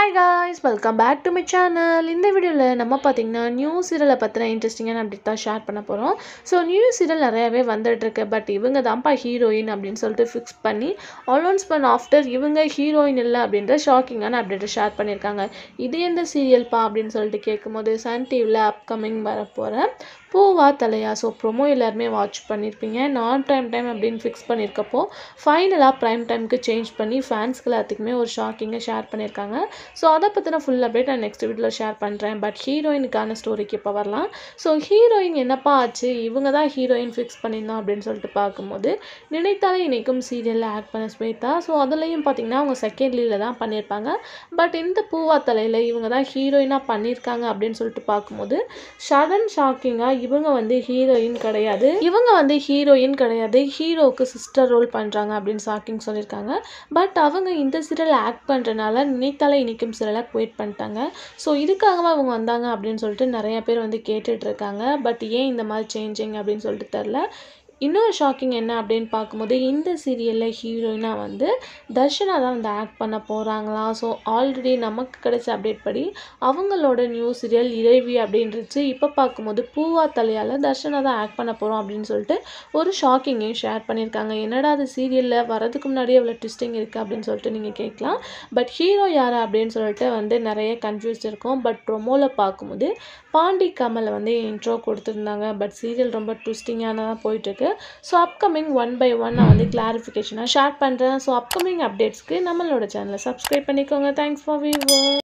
hi guys welcome back to my channel இந்த வீடியோவில் நம்ம பார்த்தீங்கன்னா நியூ சீரியலை பற்றின இன்ட்ரெஸ்டிங்கான அப்டேட் தான் ஷேர் பண்ண போகிறோம் ஸோ நியூ சீரியல் நிறையாவே வந்துட்டுருக்கு பட் இவங்க தான்ப்பா ஹீரோயின் அப்படின்னு சொல்லிட்டு ஃபிக்ஸ் பண்ணி அலௌன்ஸ் பண்ண ஆஃப்டர் இவங்க ஹீரோயின் இல்லை அப்படின்ற ஷாக்கிங்கான அப்டேட்டை ஷேர் பண்ணியிருக்காங்க இது எந்த சீரியல்ப்பா அப்படின்னு சொல்லிட்டு கேட்கும்போது சன் டிவியில் அப்கமிங் வரப்போகிற பூவா தலையா ஸோ ப்ரொமோ எல்லாருமே வாட்ச் பண்ணியிருப்பீங்க நான் ப்ரைம் டைம் அப்படின்னு ஃபிக்ஸ் பண்ணியிருக்கப்போ ஃபைனலாக ப்ரைம் டைமுக்கு சேஞ்ச் பண்ணி ஃபேன்ஸ்க்கு எல்லாத்துக்குமே ஒரு ஷாக்கிங்கை ஷேர் பண்ணியிருக்காங்க ஸோ அதை பற்றின ஃபுல் அப்டேட் நான் நெக்ஸ்ட் வீடியோவில் ஷேர் பண்ணுறேன் பட் ஹீரோயினுக்கான ஸ்டோரிக்கு இப்போ வரலாம் ஸோ ஹீரோயின் என்னப்பா ஆச்சு இவங்க தான் ஹீரோயின் ஃபிக்ஸ் பண்ணியிருந்தோம் அப்படின்னு சொல்லிட்டு பார்க்கும்போது நினைத்தாலே இன்றைக்கும் சீரியலில் ஆக்ட் பண்ண ஸ்வேதா ஸோ அதுலேயும் பார்த்தீங்கன்னா அவங்க செகண்ட் லீடில் தான் பண்ணியிருப்பாங்க பட் இந்த பூவா தலையில் இவங்க தான் ஹீரோயினாக பண்ணியிருக்காங்க அப்படின்னு சொல்லிட்டு பார்க்கும்போது சடன் ஷாக்கிங்காக இவங்க வந்து ஹீரோயின் கிடையாது இவங்க வந்து ஹீரோயின் கிடையாது ஹீரோவுக்கு சிஸ்டர் ரோல் பண்ணுறாங்க அப்படின்னு ஷாக்கிங் சொல்லியிருக்காங்க பட் அவங்க இந்த சீரியல் ஆக்ட் பண்ணுறனால நினைத்தாலே இனிக்கும் சீரியலை குவேட் பண்ணிட்டாங்க ஸோ இதுக்காகவா அவங்க வந்தாங்க அப்படின்னு சொல்லிட்டு நிறைய பேர் வந்து கேட்டுட்டு இருக்காங்க பட் ஏன் இந்த மாதிரி சேஞ்சிங் அப்படின்னு சொல்லிட்டு தெரில இன்னொரு ஷாக்கிங் என்ன அப்படின்னு பார்க்கும்போது இந்த சீரியலில் ஹீரோயினாக வந்து தர்ஷனா தான் வந்து ஆக்ட் பண்ண போகிறாங்களா ஸோ ஆல்ரெடி நமக்கு கிடைச்ச அப்டேட் படி அவங்களோட நியூ சீரியல் இறைவி அப்படின்றது இப்போ பார்க்கும்போது பூவா தலையால் தர்ஷனா தான் ஆக்ட் பண்ண போகிறோம் அப்படின்னு சொல்லிட்டு ஒரு ஷாக்கிங்கையும் ஷேர் பண்ணியிருக்காங்க என்னடா அது சீரியலில் வரதுக்கு முன்னாடியே இவ்வளோ ட்விஸ்டிங் இருக்குது அப்படின்னு சொல்லிட்டு நீங்கள் கேட்கலாம் பட் ஹீரோ யார் அப்படின்னு சொல்லிட்டு வந்து நிறைய கன்ஃபியூஸ் இருக்கும் பட் ப்ரொமோவில் பார்க்கும்போது பாண்டி கமல் வந்து இன்ட்ரோ கொடுத்துருந்தாங்க பட் சீரியல் ரொம்ப ட்விஸ்டிங்கானதாக போயிட்டுருக்கு so upcoming one by one நான் வந்து கிளாரிஃபிகேஷனாக ஷேர் பண்ணுறேன் ஸோ அப்கமிங் அப்டேட்ஸ்க்கு நம்மளோட சேனலை சப்ஸ்கிரைப் பண்ணிக்கோங்க தேங்க்ஸ் ஃபார் வியூ